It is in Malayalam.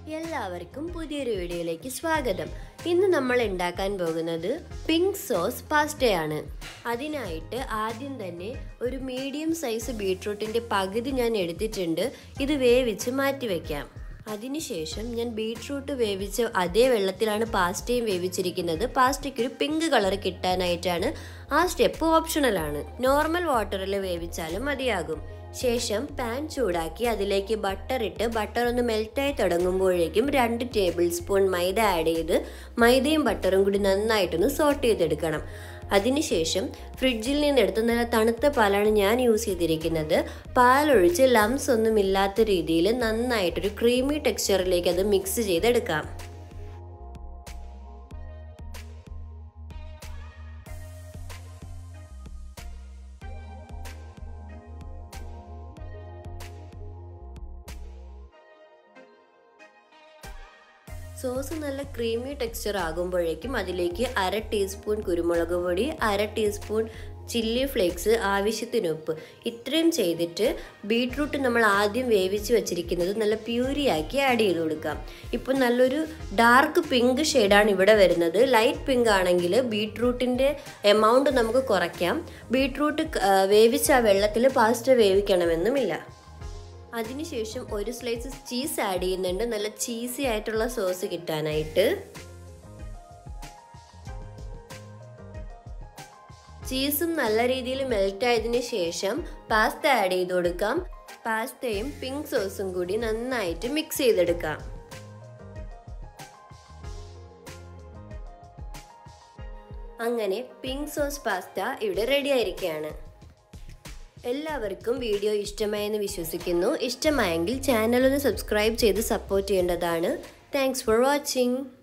എല്ലാവർക്കും പുതിയൊരു വീഡിയോയിലേക്ക് സ്വാഗതം ഇന്ന് നമ്മൾ ഉണ്ടാക്കാൻ പോകുന്നത് പിങ്ക് സോസ് പാസ്റ്റയാണ് അതിനായിട്ട് ആദ്യം തന്നെ ഒരു മീഡിയം സൈസ് ബീട്രൂട്ടിൻ്റെ പകുതി ഞാൻ എടുത്തിട്ടുണ്ട് ഇത് വേവിച്ച് മാറ്റി വയ്ക്കാം അതിനുശേഷം ഞാൻ ബീട്രൂട്ട് വേവിച്ച അതേ വെള്ളത്തിലാണ് പാസ്റ്റയും വേവിച്ചിരിക്കുന്നത് പാസ്റ്റയ്ക്ക് ഒരു പിങ്ക് കളർ കിട്ടാനായിട്ടാണ് ആ സ്റ്റെപ്പ് ഓപ്ഷണലാണ് നോർമൽ വാട്ടറിൽ വേവിച്ചാലും മതിയാകും ശേഷം പാൻ ചൂടാക്കി അതിലേക്ക് ബട്ടർ ഇട്ട് ബട്ടർ ഒന്ന് മെൽറ്റായി തുടങ്ങുമ്പോഴേക്കും രണ്ട് ടേബിൾ സ്പൂൺ മൈദ ആഡ് ചെയ്ത് മൈദയും ബട്ടറും കൂടി നന്നായിട്ടൊന്ന് സോട്ട് ചെയ്തെടുക്കണം അതിനുശേഷം ഫ്രിഡ്ജിൽ നിന്ന് എടുത്ത നല്ല തണുത്ത പാലാണ് ഞാൻ യൂസ് ചെയ്തിരിക്കുന്നത് പാലൊഴിച്ച് ലംസ് ഒന്നും ഇല്ലാത്ത രീതിയിൽ നന്നായിട്ടൊരു ക്രീമി ടെക്സ്ചറിലേക്ക് അത് മിക്സ് ചെയ്തെടുക്കാം സോസ് നല്ല ക്രീമി ടെക്സ്ചർ ആകുമ്പോഴേക്കും അതിലേക്ക് അര ടീസ്പൂൺ കുരുമുളക് പൊടി അര ടീസ്പൂൺ ചില്ലി ഫ്ലേക്സ് ആവശ്യത്തിന് ഉപ്പ് ഇത്രയും ചെയ്തിട്ട് ബീട്രൂട്ട് നമ്മൾ ആദ്യം വേവിച്ച് വെച്ചിരിക്കുന്നത് നല്ല പ്യൂരിയാക്കി ആഡ് ചെയ്ത് കൊടുക്കാം ഇപ്പം നല്ലൊരു ഡാർക്ക് പിങ്ക് ഷെയ്ഡാണ് ഇവിടെ വരുന്നത് ലൈറ്റ് പിങ്ക് ആണെങ്കിൽ ബീട്രൂട്ടിൻ്റെ എമൗണ്ട് നമുക്ക് കുറയ്ക്കാം ബീട്രൂട്ട് വേവിച്ച ആ വെള്ളത്തിൽ പാസ്റ്റ് വേവിക്കണമെന്നുമില്ല അതിനുശേഷം ഒരു സ്ലൈസ് ചീസ് ആഡ് ചെയ്യുന്നുണ്ട് നല്ല ചീസി ആയിട്ടുള്ള സോസ് കിട്ടാനായിട്ട് ചീസും നല്ല രീതിയിൽ മെൽറ്റ് ആയതിനു ശേഷം പാസ്ത ആഡ് ചെയ്ത് കൊടുക്കാം പാസ്തയും പിങ്ക് സോസും കൂടി നന്നായിട്ട് മിക്സ് ചെയ്തെടുക്കാം അങ്ങനെ പിങ്ക് സോസ് പാസ്ത ഇവിടെ റെഡി ആയിരിക്കുകയാണ് എല്ലാവർക്കും വീഡിയോ ഇഷ്ടമായെന്ന് വിശ്വസിക്കുന്നു ഇഷ്ടമായെങ്കിൽ ചാനൽ ഒന്ന് സബ്സ്ക്രൈബ് ചെയ്ത് സപ്പോർട്ട് ചെയ്യേണ്ടതാണ് താങ്ക്സ് ഫോർ വാച്ചിങ്